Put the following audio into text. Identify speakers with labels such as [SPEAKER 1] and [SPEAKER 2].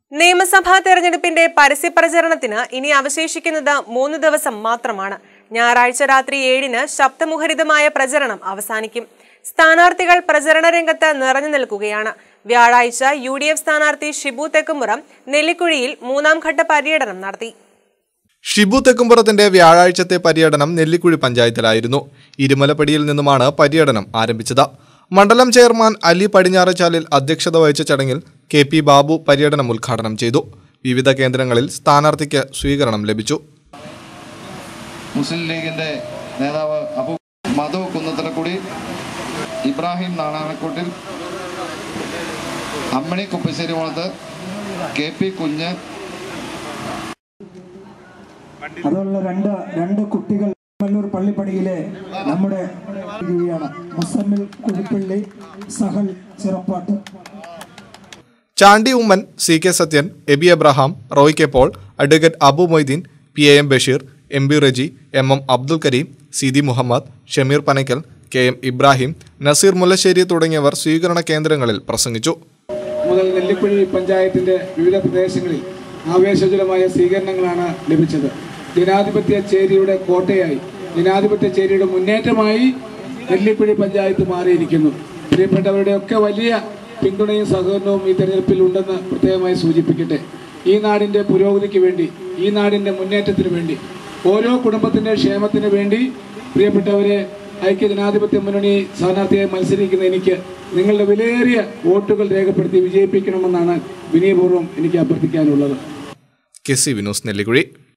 [SPEAKER 1] നിയമസഭാ തെരഞ്ഞെടുപ്പിന്റെ പരസ്യപ്രചരണത്തിന് ഇനി അവശേഷിക്കുന്നത് മൂന്ന് ദിവസം മാത്രമാണ് ഞായറാഴ്ച രാത്രി ഏഴിന് ശബ്ദമുഖരിതമായ പ്രചരണം അവസാനിക്കും സ്ഥാനാർത്ഥികൾ പ്രചരണ രംഗത്ത് നിറഞ്ഞു നിൽക്കുകയാണ് വ്യാഴാഴ്ച യു ഡി എഫ് സ്ഥാനാർത്ഥി ഷിബു തെക്കുമുറം നെല്ലിക്കുഴിയിൽ മൂന്നാം ഘട്ട പര്യടനം നടത്തി
[SPEAKER 2] ഷിബു തെക്കുംപുറത്തിന്റെ വ്യാഴാഴ്ചത്തെ പര്യടനം നെല്ലിക്കുഴി പഞ്ചായത്തിലായിരുന്നു ഇരുമലപ്പടിയിൽ നിന്നുമാണ് പര്യടനം ആരംഭിച്ചത് മണ്ഡലം ചെയർമാൻ അലി പടിഞ്ഞാറച്ചാലിൽ അധ്യക്ഷത വഹിച്ച ചടങ്ങിൽ കെ പി ബാബു പര്യടനം ഉദ്ഘാടനം ചെയ്തു വിവിധ കേന്ദ്രങ്ങളിൽ സ്ഥാനാർത്ഥിക്ക് സ്വീകരണം ലഭിച്ചു
[SPEAKER 3] മുസ്ലിം ലീഗിന്റെ നേതാവ് അബു മധു കുന്നത്തലക്കുടി ഇബ്രാഹിം നാണാനക്കൂട്ടിൽ അമ്മണി കുപ്പശ്ശേരി മുളത്ത് കെ പി കുഞ്ഞ്
[SPEAKER 4] അതുള്ള രണ്ട് രണ്ട് കുട്ടികൾ മല്ലൂർ പള്ളിപ്പടിയിലെ നമ്മുടെ ഇരിക്കുകയാണ് Musammil Kuzhippally Sahal Chirappattu
[SPEAKER 2] Chandy Oommen C K Sathyan Aby Abraham Roy K Paul advocate Abu Moideen P A M Basheer M B Reji M M Abdul Kareem സിദി മുഹമ്മദ് ഷമീർ പനക്കൽ കെ എം ഇബ്രാഹിം നസീർ മുല്ലശ്ശേരി തുടങ്ങിയവർ സ്വീകരണ കേന്ദ്രങ്ങളിൽ പ്രസംഗിച്ചു
[SPEAKER 5] മുതൽ നെല്ലിക്കുഴി പഞ്ചായത്തിന്റെ വിവിധ പ്രദേശങ്ങളിൽ ആവേശജലമായ സ്വീകരണങ്ങളാണ് ലഭിച്ചത് ജനാധിപത്യ ചേരിയുടെ കോട്ടയായി ജനാധിപത്യ ചേരിയുടെ മുന്നേറ്റമായി നെല്ലിക്കുഴി പഞ്ചായത്ത് മാറിയിരിക്കുന്നു പ്രിയപ്പെട്ടവരുടെയൊക്കെ വലിയ പിന്തുണയും സഹകരണവും ഈ തെരഞ്ഞെടുപ്പിൽ ഉണ്ടെന്ന് പ്രത്യേകമായി സൂചിപ്പിക്കട്ടെ ഈ നാടിന്റെ പുരോഗതിക്ക് വേണ്ടി ഈ നാടിന്റെ മുന്നേറ്റത്തിന് വേണ്ടി ഓരോ കുടുംബത്തിന്റെ ക്ഷേമത്തിന് വേണ്ടി പ്രിയപ്പെട്ടവരെ ഐക്യ ജനാധിപത്യ മുന്നണി സ്ഥാനാർത്ഥിയായി മത്സരിക്കുന്ന എനിക്ക് നിങ്ങളുടെ വിലയേറിയ വോട്ടുകൾ രേഖപ്പെടുത്തി വിജയിപ്പിക്കണമെന്നാണ് വിനയപൂർവ്വം എനിക്ക് അഭ്യർത്ഥിക്കാനുള്ളത്
[SPEAKER 2] കെ സി വിനോസ് നെല്ലിക്കുഴി